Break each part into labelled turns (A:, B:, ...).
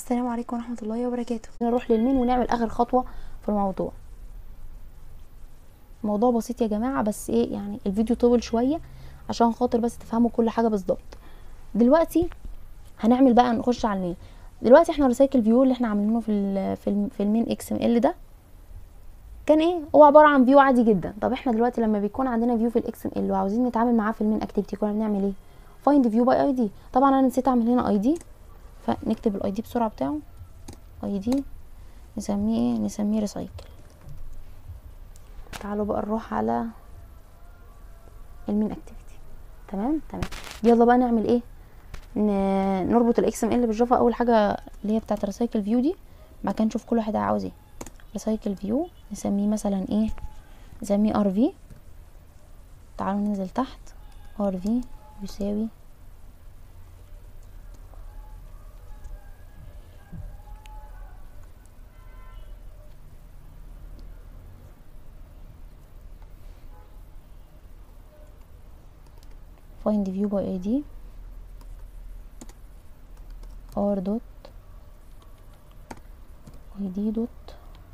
A: السلام عليكم ورحمه الله وبركاته نروح للمين ونعمل اخر خطوه في الموضوع موضوع بسيط يا جماعه بس ايه يعني الفيديو طول شويه عشان خاطر بس تفهموا كل حاجه بالظبط دلوقتي هنعمل بقى نخش على المين دلوقتي احنا ريسايكل فيو اللي احنا عاملينه في ال في, ال في المين اكس ام ال ده كان ايه هو عباره عن فيو عادي جدا طب احنا دلوقتي لما بيكون عندنا فيو في الاكس ام ال وعاوزين نتعامل معاه في المين اكتيفيتي كنا بنعمل ايه فايند فيو باي اي دي طبعا انا نسيت اعمل هنا اي دي فنكتب الاي دي بسرعه بتاعه اي دي نسميه ايه نسميه ريسايكل تعالوا بقى نروح على المين اكتيفيتي تمام تمام يلا بقى نعمل ايه ن- نربط الاكس ام ال بالجافا اول حاجه اللي هي بتاعه الريسايكل فيو دي بعد كده نشوف كل واحد عاوز ايه ريسايكل فيو نسميه مثلا ايه نسميه ار في تعالوا ننزل تحت ار في يساوي find view by id r dot id dot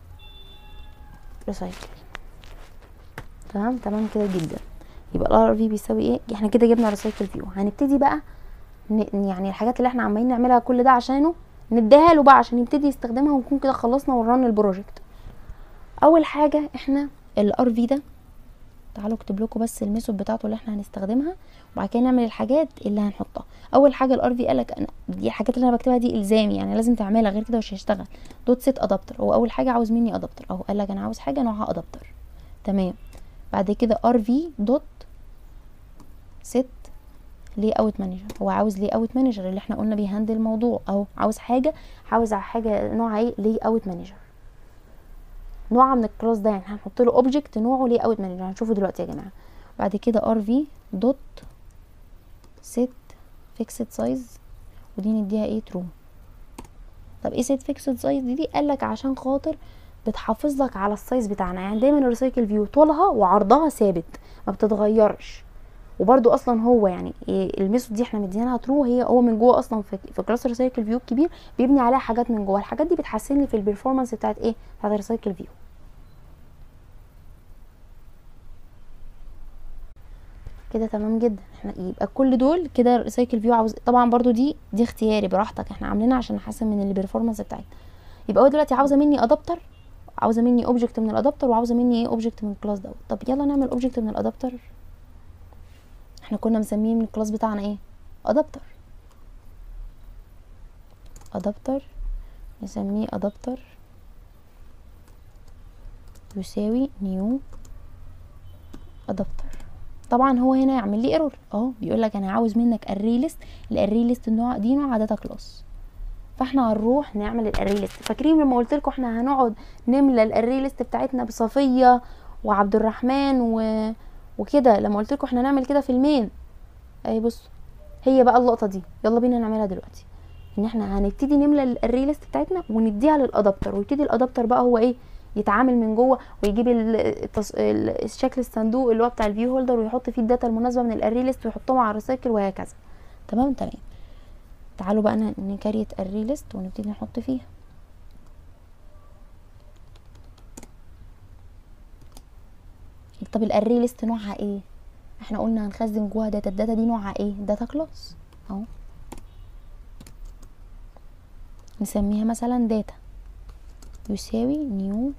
A: recycle تمام تمام كده جدا يبقى الار في بيساوي ايه احنا كده جبنا ريسايكل فيو هنبتدي بقى ن... يعني الحاجات اللي احنا عمالين نعملها كل ده عشانه نديها له بقى عشان يبتدي يستخدمها ونكون كده خلصنا وران البروجكت اول حاجه احنا الار في ده تعالوا اكتب لكم بس الميثود بتاعته اللي احنا هنستخدمها وبعد كده نعمل الحاجات اللي هنحطها اول حاجه الار في قالك انا دي الحاجات اللي انا بكتبها دي الزامي يعني لازم تعملها غير كده مش هيشتغل دوت سيت ادابتر هو اول حاجه عاوز مني ادابتر اهو قالك انا عاوز حاجه نوعها ادابتر تمام بعد كده ار في دوت سيت لي اوت مانجر هو عاوز لي اوت مانجر اللي احنا قلنا بيهندل الموضوع اهو عاوز حاجه عاوز حاجه نوعها ايه لي اوت مانجر نوع من الكلاس ده يعني هنحط له اوبجكت نوعه لي اوت مانجر هنشوفه دلوقتي يا جماعه بعد كده ار في دوت سيت فيكسد سايز ودي نديها ايه ترو طب ايه سيت فيكسد سايز دي, دي قالك عشان خاطر بتحافظ لك على السايز بتاعنا يعني دايما الريسايكل فيو طولها وعرضها ثابت ما بتتغيرش وبرده اصلا هو يعني إيه الميثود دي احنا مديناها ترو هي هو من جوه اصلا في, في كلاس ريسايكل فيو الكبير بيبني عليها حاجات من جوه الحاجات دي بتحسن لي في البرفورمانس بتاعت ايه بتاعت الريسايكل فيو كده تمام جدا احنا يبقى كل دول كده ريسايكل فيو عاوز طبعا برضو دي دي اختياري براحتك احنا عاملينها عشان نحسن من البرفورمانس بتاعتنا يبقى هو دلوقتي عاوزه مني ادابتر عاوزه مني اوبجكت من الادابتر وعاوزه مني ايه اوبجكت من الكلاس دوت طب يلا نعمل اوبجكت من الادابتر احنا كنا مسميه من الكلاس بتاعنا ايه ادابتر ادابتر نسميه ادابتر يساوي نيو ادابتر طبعا هو هنا يعمل لي ايرور اهو بيقول لك انا عاوز منك اري ليست الاري ليست النوع دي نوع داتا كلاس فاحنا هنروح نعمل الاري ليست فاكرين لما قلت لكم احنا هنقعد نملى الاري ليست بتاعتنا بصفيه وعبد الرحمن و... وكده لما قلت لكم احنا نعمل كده في المين اهي بصوا هي بقى اللقطه دي يلا بينا نعملها دلوقتي ان احنا هنبتدي نملى الاري ليست بتاعتنا ونديها للادابتر ويبتدي الادابتر بقى هو ايه يتعامل من جوه ويجيب التص... الشكل الصندوق اللي هو بتاع الفيو هولدر ويحط فيه الداتا المناسبه من الاري ليست ويحطهم على الريسايكل وهكذا تمام تمام تعالوا بقى نكريت اري ليست ونبتدي نحط فيها طب الاري ليست نوعها ايه احنا قلنا هنخزن جواها داتا الداتا دي نوعها ايه داتا كلاس اهو نسميها مثلا داتا يساوي نيو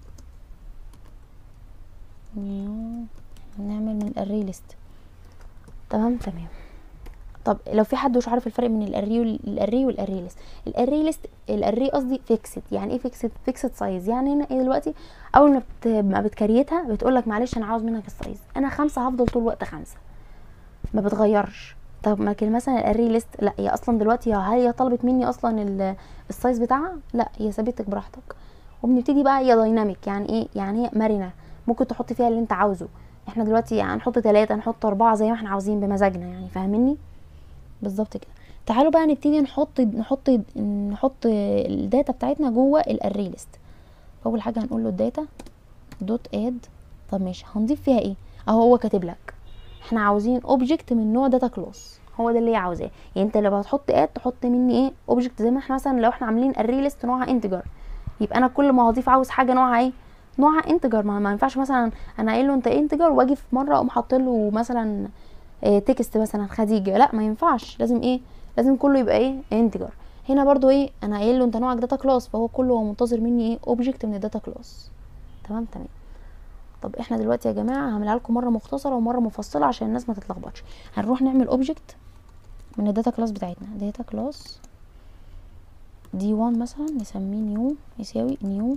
A: نيو نعمل من الاري ليست تمام تمام طب لو في حد مش عارف الفرق بين الاري والاري والاري ليست الاري ليست الاري قصدي فيكسد يعني ايه فيكسد فيكسد سايز يعني هنا ايه دلوقتي اول ما بت... ما بتكريتها بتقول لك معلش انا عاوز منك السايز انا خمسة هفضل طول الوقت خمسة ما بتغيرش طب لكن مثلا الاري ليست لا هي اصلا دلوقتي هل هي طلبت مني اصلا السايز بتاعها لا هي سابتك براحتك وبنبتدي بقى هي دايناميك يعني ايه يعني هي مرنه ممكن تحط فيها اللي انت عاوزه احنا دلوقتي هنحط يعني ثلاثة نحط أربعة زي ما احنا عاوزين بمزاجنا يعني فاهميني بالظبط كده تعالوا بقى نبتدي نحط نحط نحط الداتا بتاعتنا جوه الاري ليست اول حاجه هنقول له الداتا دوت اد طب ماشي هنضيف فيها ايه اهو هو كاتب لك احنا عاوزين اوبجكت من نوع داتا كلاس هو ده اللي هي عاوزاه يعني انت لو هتحط اد تحط مني ايه اوبجكت زي ما احنا مثلا لو احنا عاملين الري ليست نوعها انتجر يبقى انا كل ما هضيف عاوز حاجه نوعها ايه نوعها انتجر ما, ما ينفعش مثلا انا قايل له انت انتجر واجي في مره اقوم حاطط له مثلا اه تكست مثلا خديجه لا ما ينفعش لازم ايه لازم كله يبقى ايه انتجر هنا برضو ايه انا قايل له انت نوعك داتا كلاس فهو كله هو منتظر مني ايه اوبجكت من الداتا كلاس تمام تمام طب احنا دلوقتي يا جماعه هعملها لكم مره مختصره ومره مفصله عشان الناس ما تتلخبطش هنروح نعمل اوبجكت من الداتا كلاس بتاعتنا داتا كلاس دي 1 مثلا نسميه نيو يساوي نيو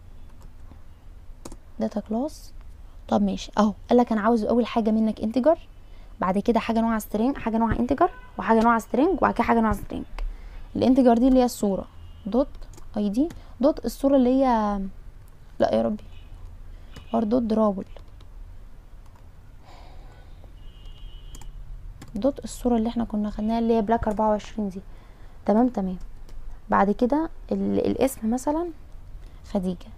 A: داتا كلاس طب ماشي اهو قال لك انا عاوز اول حاجه منك انتجر بعد كده حاجه نوعها سترينج حاجه نوعها انتجر وحاجه نوعها سترينج وبعد كده حاجه نوعها سترينج الانتجر دي اللي هي الصوره دوت اي دي دوت الصوره اللي هي لا يا ربي ار دوت درابل دوت الصوره اللي احنا كنا خدناها اللي هي بلاك 24 دي تمام تمام بعد كده ال- الاسم مثلا خديجه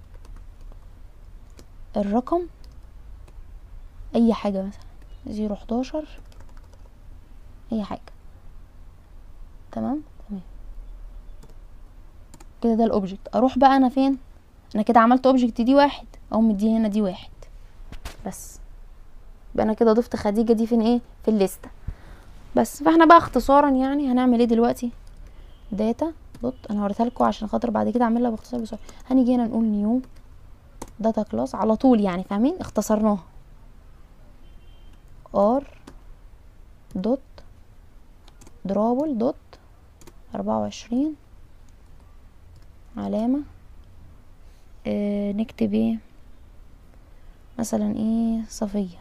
A: الرقم اي حاجه مثلا زيرو حداشر اي حاجه تمام تمام كده ده الاوبجكت اروح بقى انا فين انا كده عملت اوبجكت دي واحد او مدي هنا دي واحد بس يبقى انا كده ضفت خديجه دي فين ايه في الليسته بس فاحنا بقى اختصارا يعني هنعمل ايه دلوقتي داتا دوت انا وريتها لكم عشان خاطر بعد كده اعملها باختصار بسرعه هنيجي هنا نقول نيو داتا كلاس على طول يعني فاهمين اختصرناها ار دوت درابل دوت أربعة وعشرين علامة اه نكتب ايه مثلا ايه صفية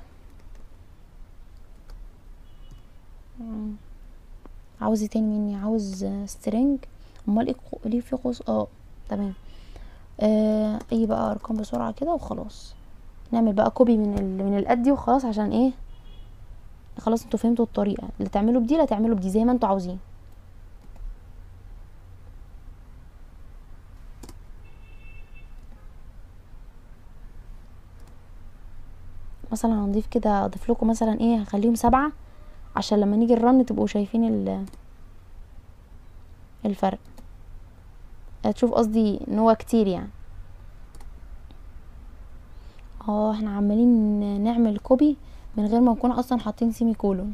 A: مم. عاوز ايه تاني مني عاوز سترينج امال ايه قو- ليه في قوس اه تمام آه اي بقى ارقام بسرعة كده وخلاص نعمل بقى كوبي من ال من الاد دي وخلاص عشان ايه خلاص انتوا فهمتوا الطريقة اللي تعملوا بدي لا تعملوا بدي زي ما انتوا عاوزين مثلا هنضيف كده اضيف لكم مثلا ايه هخليهم سبعة عشان لما نيجي الرن تبقوا شايفين ال الفرق هتشوف قصدي ان هو كتير يعني اه احنا عمالين نعمل كوبي من غير ما نكون اصلا حاطين سيمي كولون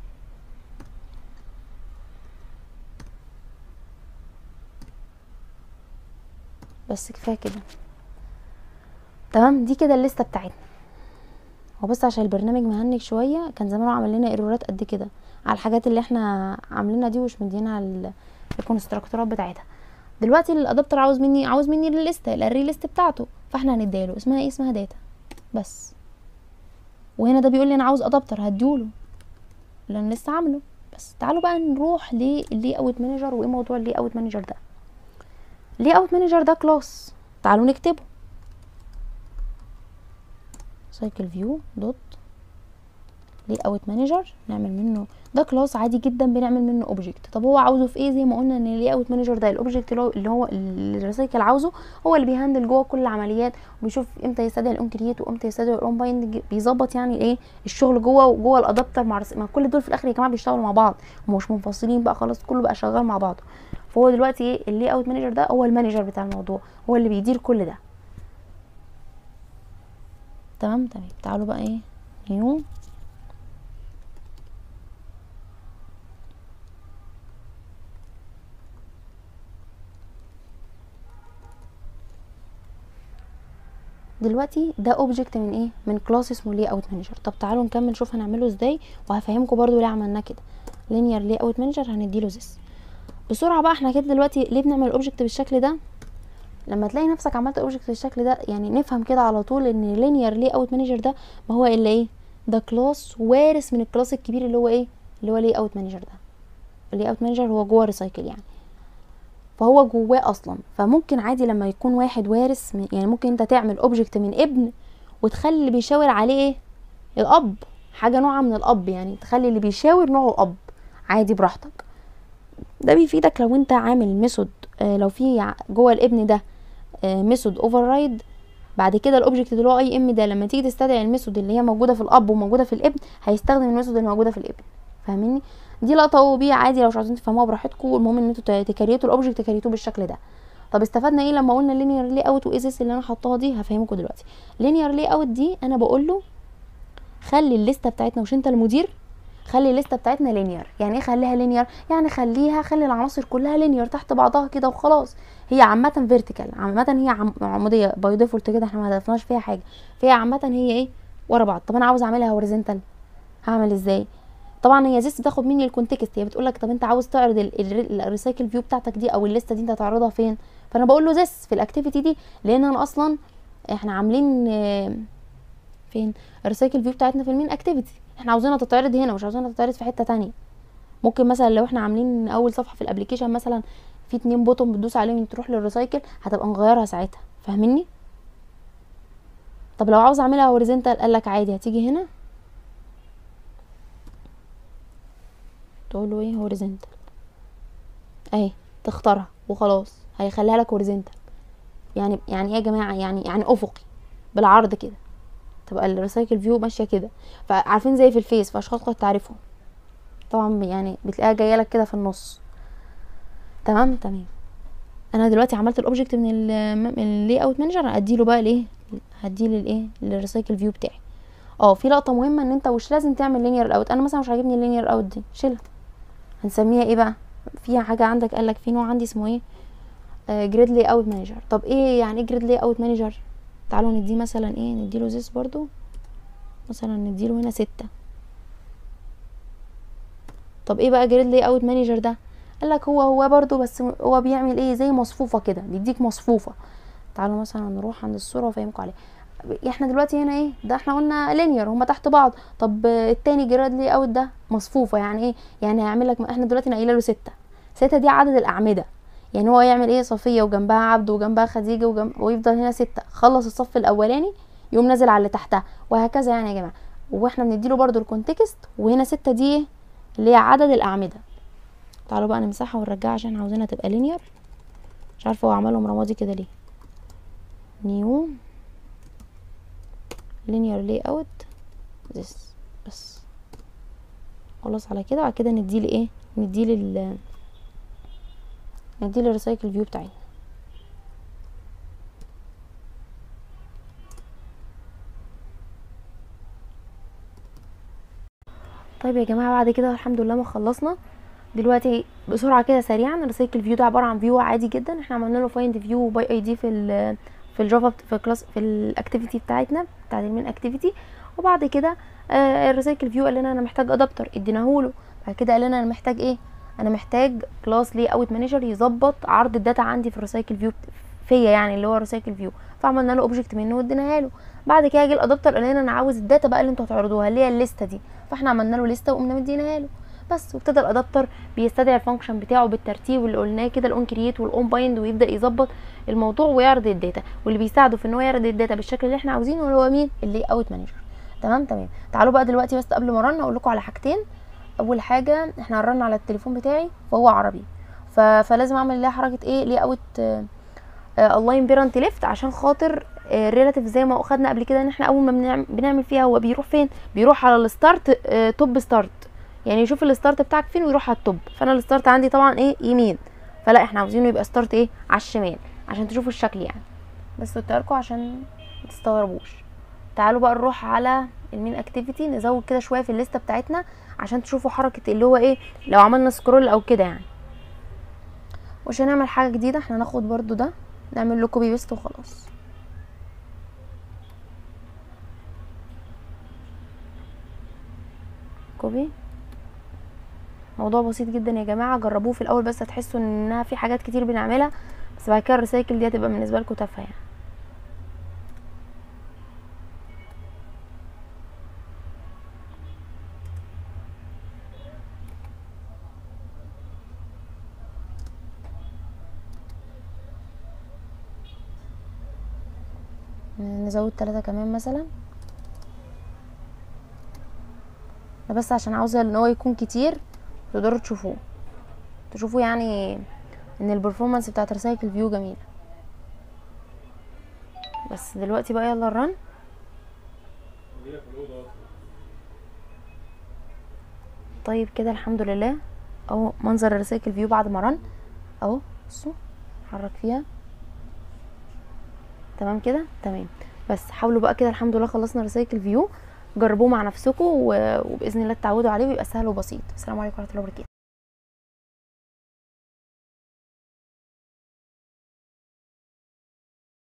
A: بس كفايه كده تمام دي كده الليسته بتاعتنا هو بس عشان البرنامج مهنج شويه كان زمانه عمل لنا ايرورات قد كده على الحاجات اللي احنا عاملينها دي ومش مدينها ال- الكونستراكتورات بتاعتها دلوقتي الادابتر عاوز مني عاوز مني الليسته الاري ليست بتاعته فاحنا هنديله اسمها ايه اسمها داتا بس وهنا ده بيقول لي انا عاوز ادابتر هديله اللي انا لسه عامله بس تعالوا بقى نروح للي اوت مانجر وايه موضوع اللي اوت مانجر ده اللي اوت مانجر ده كلاس تعالوا نكتبه سايكل فيو دوت لي اوت مانجر نعمل منه ده كلاس عادي جدا بنعمل منه اوبجكت طب هو عاوزه في ايه زي ما قلنا ان اللي اوت مانجر ده الاوبجكت اللي هو اللي هو اللي الريسايكل عاوزه هو اللي بيهندل جوه كل العمليات وبيشوف امتى يستدعي الاون كرييت وامتى يستدعي الاون بايند بيظبط يعني ايه الشغل جوه وجوه الادابتر مع الرس- ما كل دول في الاخر يا جماعه بيشتغلوا مع بعض هم مش منفصلين بقى خلاص كله بقى شغال مع بعضه فهو دلوقتي ايه اللي اوت مانجر ده هو المانجر بتاع الموضوع هو اللي بيدير كل ده تمام تمام تعالوا بقى ايه نيو دلوقتي ده اوبجكت من ايه من كلاس اسمه لي اوت مانجر طب تعالوا نكمل نشوف هنعمله ازاي وهفهمكم برضو ليه عملناه كده لينير لي اوت مانجر هنديله زيس بسرعه بقى احنا كده دلوقتي ليه بنعمل الاوبجكت بالشكل ده لما تلاقي نفسك عملت اوبجكت بالشكل ده يعني نفهم كده على طول ان لينير لي اوت مانجر ده ما هو الا ايه ده كلاس وارث من الكلاس الكبير اللي هو ايه اللي هو لي اوت مانجر ده اللي اوت مانجر هو جوه ريسايكل يعني فهو جواه اصلا فممكن عادي لما يكون واحد وارث من- يعني ممكن انت تعمل اوبجكت من ابن وتخلي اللي بيشاور عليه ايه الاب حاجه نوعها من الاب يعني تخلي اللي بيشاور نوعه الاب عادي براحتك ده بيفيدك لو انت عامل ميثود آه لو في ع- جوه الابن ده ميثود اوفر رايد بعد كده الاوبجكت اللي هو اي ام ده لما تيجي تستدعي الميثود اللي هي موجوده في الاب وموجوده في الابن هيستخدم الميثود اللي موجوده في الابن فاهميني دي لقطه او بي عادي لو مش عايزين تفهموها براحتكم المهم ان انتوا تكريتوا الاوبجكت تكريتوه بالشكل ده طب استفدنا ايه لما قلنا لينير لي اوت وايزس اللي انا حطاها دي هفهمكم دلوقتي لينير لي اوت دي انا بقول له خلي الليسته بتاعتنا مش انت المدير خلي الليسته بتاعتنا لينير يعني ايه خليها لينير يعني خليها خلي العناصر كلها لينير تحت بعضها كده وخلاص هي عامه فيرتيكال عامه هي عم... عموديه باي ديفولت كده احنا ما هدفناش فيها حاجه فهي عامه هي ايه ورا بعض طب انا عاوز اعملها هوريزونتال هعمل ازاي طبعا هي زيست بتاخد مني الكونتكست هي بتقول لك طب انت عاوز تعرض الريسايكل فيو بتاعتك دي او الليسته دي انت هتعرضها فين فانا بقول له زيس في الاكتيفيتي دي لان انا اصلا احنا عاملين فين الريسايكل فيو بتاعتنا في المين اكتيفيتي احنا عاوزينها تتعرض هنا مش عاوزينها تتعرض في حته تانية ممكن مثلا لو احنا عاملين اول صفحه في الابلكيشن مثلا في اتنين بوتون بتدوس عليهم تروح للريسايكل هتبقى نغيرها ساعتها فاهميني طب لو عاوز اعملها هوريزونتال قال لك عادي هتيجي هنا تقول له ايه هوريزونتال اهي تختارها وخلاص هيخليها لك هوريزونتال يعني يعني ايه يا جماعه يعني يعني افقي بالعرض كده تبقى الريسايكل فيو ماشيه كده فعارفين زي في الفيس في اشخاص قد تعرفهم طبعا يعني بتلاقيها جايه لك كده في النص تمام تمام انا دلوقتي عملت الاوبجكت من اللي اوت مانجر اديله بقى الايه هديله الايه الريسايكل فيو بتاعي اه في لقطه مهمه ان انت مش لازم تعمل لينير اوت انا مثلا مش عاجبني اللينير اوت دي شيلها هنسميها ايه بقى فيها حاجه عندك قال لك في نوع عندي اسمه ايه جريد لي اوت مانجر طب ايه يعني ايه جريد لي اوت مانجر تعالوا نديه مثلا ايه نديله زيس برضو مثلا نديله هنا ستة طب ايه بقى جريد لي اوت مانجر ده قال لك هو هو برضو بس هو بيعمل ايه زي مصفوفه كده بيديك مصفوفه تعالوا مثلا نروح عند الصوره وافهمكم عليها احنا دلوقتي هنا ايه ده احنا قلنا لينير هما تحت بعض طب التاني جراد لي اوت ده مصفوفه يعني ايه يعني هيعمل لك احنا دلوقتي نقيله له ستة ستة دي عدد الاعمده يعني هو يعمل ايه صفيه وجنبها عبد وجنبها خديجه وجنب ويفضل هنا ستة خلص الصف الاولاني يقوم نازل على اللي تحتها وهكذا يعني يا جماعه واحنا بنديله برضو الكونتكست وهنا ستة دي اللي هي عدد الاعمده تعالوا بقى نمسحها ونرجعها عشان عاوزينها تبقى لينير مش عارفه هو عملهم رمادي كده ليه نيو linear layout this بس خلاص على كده بعد كده نديله ايه نديله ال نديله الريسايكل فيو بتاعتنا طيب يا جماعه بعد كده الحمد لله ما خلصنا دلوقتي بسرعه كده سريعا الريسايكل فيو ده عباره عن فيو عادي جدا احنا عملنا له فايند فيو باي اي دي في ال في الجافا في كلاس في الاكتيفيتي بتاعتنا بتاعت المين اكتيفيتي وبعد كده آه الريسايكل فيو قال لنا انا محتاج ادابتر اديناهوله بعد كده قال لنا انا محتاج ايه انا محتاج كلاس لي اوت مانجر يظبط عرض الداتا عندي في الريسايكل فيو فيا يعني اللي هو الريسايكل فيو فعملنا له اوبجكت منه واديناها له بعد كده جه الادابتر قال لنا انا عاوز الداتا بقى اللي انتوا هتعرضوها اللي هي الليسته دي فاحنا عملنا له لسته وقمنا مديناها له بس وابتدى الادابتر بيستدعي الفانكشن بتاعه بالترتيب اللي قلناه كده الاون كرييت والاون بايند ويبدا يظبط الموضوع ويعرض الداتا واللي بيساعده في ان هو يعرض الداتا بالشكل اللي احنا عاوزينه اللي هو مين اللي اوت مانجر تمام تمام تعالوا بقى دلوقتي بس قبل ما رن اقول لكم على حاجتين اول حاجه احنا هنرن على التليفون بتاعي فهو عربي ف... فلازم اعمل ليها حركه ايه لي اوت الاين بيرنت ليفت عشان خاطر الريلاتيف زي ما اخدنا قبل كده ان احنا اول ما بنعمل, بنعمل فيها هو بيروح فين بيروح على الستارت توب ستارت يعني يشوف الستارت بتاعك فين ويروح على التوب فانا الستارت عندي طبعا ايه يمين فلا احنا عاوزينه يبقى ستارت ايه على الشمال عشان تشوفوا الشكل يعني بس قلت لكم عشان ما تستغربوش تعالوا بقى نروح على المين اكتيفيتي نزود كده شويه في الليسته بتاعتنا عشان تشوفوا حركه اللي هو ايه لو عملنا سكرول او كده يعني ومش هنعمل حاجه جديده احنا ناخد برضو ده نعمل له كوبي بيست وخلاص كوبي موضوع بسيط جدا يا جماعه جربوه في الاول بس هتحسوا انها في حاجات كتير بنعملها بس بعد كده الريسايكل دي هتبقى بالنسبه لكم تافهه يعني نزود ثلاثة كمان مثلا ده بس عشان عاوزة ان هو يكون كتير تقدروا تشوفوه تشوفوا يعني ان البرفورمانس بتاعت ريسايكل فيو جميلة بس دلوقتي بقى يلا الرن طيب كده الحمد لله اهو منظر الريسايكل فيو بعد ما رن اهو بصوا حرك فيها تمام كده تمام بس حاولوا بقى كده الحمد لله خلصنا ريسايكل فيو جربوه مع نفسكم و- وباذن الله تتعودوا عليه ويبقى سهل وبسيط السلام عليكم ورحمه الله وبركاته